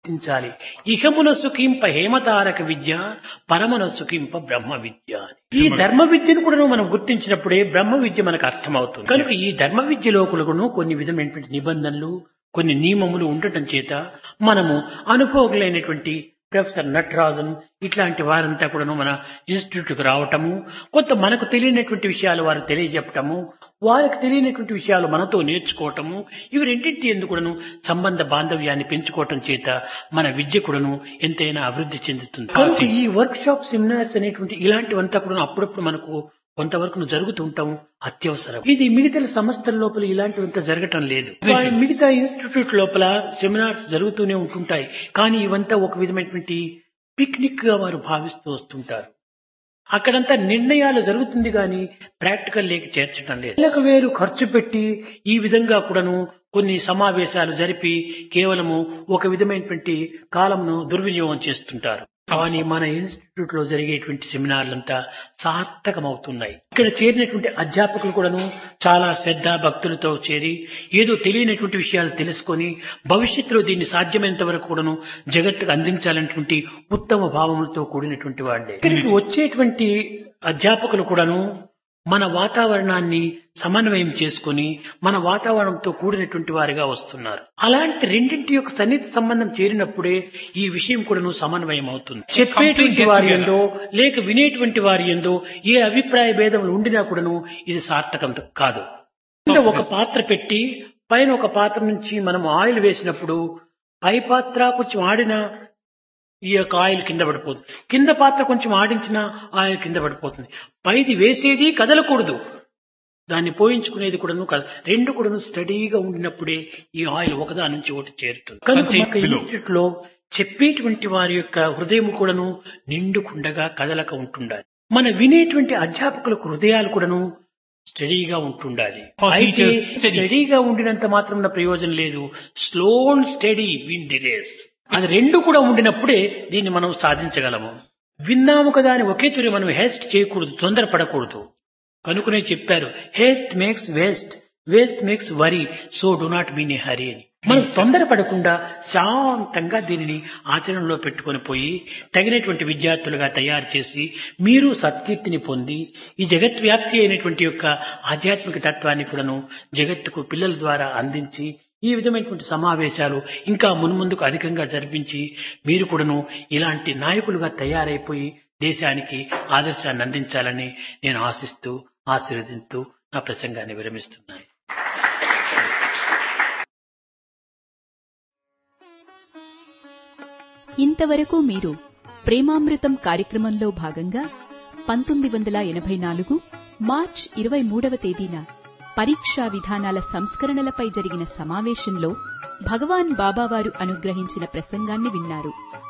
గుర్తించాలి ఇహమున సుఖింప హేమతారక విద్య పరమన సుఖింప బ్రహ్మ విద్య అని. ఈ ధర్మ విద్యను కూడా మనం గుర్తించినప్పుడే బ్రహ్మ విద్య మనకు అర్థమవుతుంది కనుక ఈ ధర్మ విద్య లోపలను కొన్ని విధమైనటువంటి నిబంధనలు కొన్ని నియమములు ఉండటం చేత మనము అనుభవకులైనటువంటి ప్రొఫెసర్ నటరాజన్ ఇట్లాంటి వారంతా కూడాను మన ఇన్స్టిట్యూట్కి రావటము కొంత మనకు తెలియనటువంటి విషయాలు వారు తెలియజెప్పటము వారికి తెలియనటువంటి విషయాలు మనతో నేర్చుకోవటము ఇవి రెండింటి ఎందుకు కూడాను సంబంధ బాంధవ్యాన్ని పెంచుకోవటం చేత మన విద్య కూడాను ఎంతైనా అభివృద్ధి చెందుతుంది కనుక ఈ వర్క్ షాప్ సెమినార్స్ అనేటువంటి ఇలాంటివంతా కూడా అప్పుడప్పుడు మనకు కొంతవరకు జరుగుతూ ఉంటాం అత్యవసరం ఇది మిగతా సంస్థల లోపల ఇలాంటివంతా జరగటం లేదు వారి మిగతా ఇన్స్టిట్యూట్ లోపల సెమినార్స్ జరుగుతూనే ఉంటుంటాయి కానీ ఇవంతా ఒక విధమైనటువంటి పిక్నిక్ గా వారు భావిస్తూ వస్తుంటారు అక్కడంతా నిర్ణయాలు జరుగుతుంది కానీ ప్రాక్టికల్ లేక చేర్చడం లేదు నెలకు వేరు ఖర్చు పెట్టి ఈ విధంగా కూడాను కొన్ని సమావేశాలు జరిపి కేవలము ఒక విధమైనటువంటి కాలంను దుర్వినియోగం చేస్తుంటారు కానీ మన ఇన్స్టిట్యూట్ లో జరిగేటువంటి సెమినార్లంతా సార్థకమవుతున్నాయి ఇక్కడ చేరినటువంటి అధ్యాపకులు కూడాను చాలా శ్రద్ధ భక్తులతో చేరి ఏదో తెలియనటువంటి విషయాలు తెలుసుకొని భవిష్యత్తులో దీన్ని సాధ్యమైనంత వరకు కూడాను జగత్తుకు అందించాలనేటువంటి ఉత్తమ భావములతో కూడినటువంటి వాళ్ళే ఇక్కడికి వచ్చేటువంటి అధ్యాపకులు కూడాను మన వాతావరణాన్ని సమన్వయం చేసుకుని మన వాతావరణంతో కూడినటువంటి వారిగా వస్తున్నారు అలాంటి రెండింటి యొక్క సన్నిహిత సంబంధం చేరినప్పుడే ఈ విషయం కూడాను సమన్వయం అవుతుంది చెప్పేటువంటి వారి ఎందో లేక వినేటువంటి వారి ఎందో ఏ అభిప్రాయ భేదములు ఉండినా కూడాను ఇది సార్థకం కాదు కింద ఒక పాత్ర పెట్టి పైన ఒక పాత్ర నుంచి మనం ఆయిల్ వేసినప్పుడు పై పాత్ర కొంచెం ఆడిన ఈ యొక్క ఆయిల్ కింద పడిపోతుంది కింద పాత్ర కొంచెం ఆడించిన ఆయిల్ కింద పడిపోతుంది పైది వేసేది కదలకూడదు దాన్ని పోయించుకునేది కూడాను కద రెండు కూడాను స్టడీగా ఉండినప్పుడే ఈ ఆయిల్ ఒకదాని నుంచి ఒకటి చేరుతుంది కనుక మాకు ఇన్స్టిట్యూట్ లో చెప్పేటువంటి వారి యొక్క హృదయం కూడాను నిండుకుండగా కదలక ఉంటుండాలి మన వినేటువంటి అధ్యాపకులకు హృదయాలు కూడాను స్టడీగా ఉంటుండాలి అయితే స్టడీగా ఉండినంత మాత్రం ప్రయోజనం లేదు slow and steady win the race అది రెండు కూడా ఉండినప్పుడే దీన్ని మనం సాధించగలము విన్నాము కదా అని ఒకే తూరి మనం హేస్ట్ చేయకూడదు తొందరపడకూడదు కనుకనే చెప్పారు haste makes waste waste makes worry so do not mean a hurry అని మనం తొందరపడకుండా శాంతంగా దీనిని ఆచరణలో పెట్టుకొని పోయి తగినటువంటి విద్యార్థులుగా తయారు చేసి మీరు సత్కీర్తిని పొంది ఈ జగత్వ్యాప్తి అయినటువంటి యొక్క ఆధ్యాత్మిక తత్వాన్ని కూడాను జగత్తుకు పిల్లల ద్వారా అందించి ఈ విధమైనటువంటి సమావేశాలు ఇంకా మున్ముందుకు అధికంగా జరిపించి మీరు కూడాను ఇలాంటి నాయకులుగా తయారైపోయి దేశానికి ఆదర్శాన్ని అందించాలని నేను ఆశిస్తూ ఆశీర్వదిస్తూ నా ప్రసంగాన్ని విరమిస్తున్నాను ఇంతవరకు మీరు ప్రేమామృతం కార్యక్రమంలో భాగంగా పంతొమ్మిది వందల ఎనభై నాలుగు మార్చ్ ఇరవై మూడవ తేదీన పరీక్షా విధానాల సంస్కరణలపై జరిగిన సమావేశంలో భగవాన్ బాబావారు అనుగ్రహించిన ప్రసంగాన్ని విన్నారు